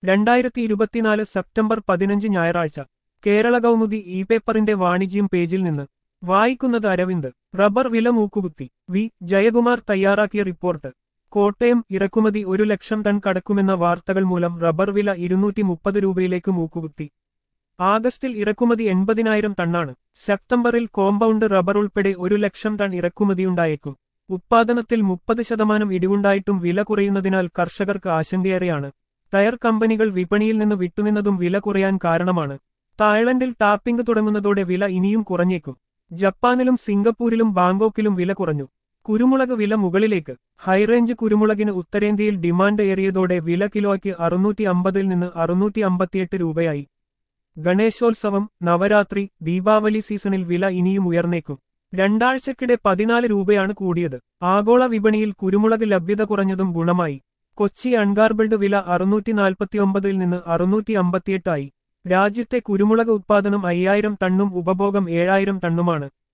രണ്ടായിരത്തി ഇരുപത്തിനാല് സെപ്റ്റംബർ പതിനഞ്ച് ഞായറാഴ്ച കേരള കൗമുദി ഇ പേപ്പറിന്റെ വാണിജ്യം പേജിൽ നിന്ന് വായിക്കുന്നത് അരവിന്ദ് റബ്ബർ വില മൂക്കുകുത്തി വി ജയകുമാർ തയ്യാറാക്കിയ റിപ്പോർട്ട് കോട്ടയം ഇറക്കുമതി ഒരു ലക്ഷം ടൺ കടക്കുമെന്ന വാർത്തകൾ മൂലം റബ്ബർ വില ഇരുന്നൂറ്റി മുപ്പത് രൂപയിലേക്ക് മൂക്കുകുത്തി ആഗസ്റ്റിൽ ഇറക്കുമതി എൺപതിനായിരം ടണ്ണാണ് സെപ്റ്റംബറിൽ കോമ്പൗണ്ട് റബ്ബർ ഉൾപ്പെടെ ഒരു ലക്ഷം ടൺ ഇറക്കുമതിയുണ്ടായേക്കും ഉത്പാദനത്തിൽ മുപ്പത് ശതമാനം ഇടിവുണ്ടായിട്ടും വില കുറയുന്നതിനാൽ കർഷകർക്ക് ആശങ്കയേറെയാണ് ടയർ കമ്പനികൾ വിപണിയിൽ നിന്ന് വിട്ടുനിന്നതും വില കുറയാൻ കാരണമാണ് തായ്ലൻഡിൽ ടാപ്പിംഗ് തുടങ്ങുന്നതോടെ വില ഇനിയും കുറഞ്ഞേക്കും ജപ്പാനിലും സിംഗപ്പൂരിലും ബാങ്കോക്കിലും വില കുറഞ്ഞു കുരുമുളക് വില മുകളിലേക്ക് ഹൈറേഞ്ച് കുരുമുളകിന് ഉത്തരേന്ത്യയിൽ ഡിമാൻഡ് ഏറിയതോടെ വില കിലോയ്ക്ക് അറുന്നൂറ്റി അമ്പതിൽ നിന്ന് അറുന്നൂറ്റി അമ്പത്തിയെട്ട് രൂപയായി ഗണേശോത്സവം നവരാത്രി ദീപാവലി സീസണിൽ വില ഇനിയും ഉയർന്നേക്കും രണ്ടാഴ്ചക്കിടെ പതിനാല് രൂപയാണ് കൂടിയത് ആഗോള വിപണിയിൽ കുരുമുളക് ലഭ്യത കുറഞ്ഞതും ഗുണമായി കൊച്ചി അൺഗാർബിൾഡ് വില അറുന്നൂറ്റി നാൽപ്പത്തിയൊമ്പതിൽ നിന്ന് അറുന്നൂറ്റി അമ്പത്തിയെട്ടായി രാജ്യത്തെ കുരുമുളക് ഉത്പാദനം അയ്യായിരം ടണ്ണും ഉപഭോഗം ഏഴായിരം ടണ്ണുമാണ്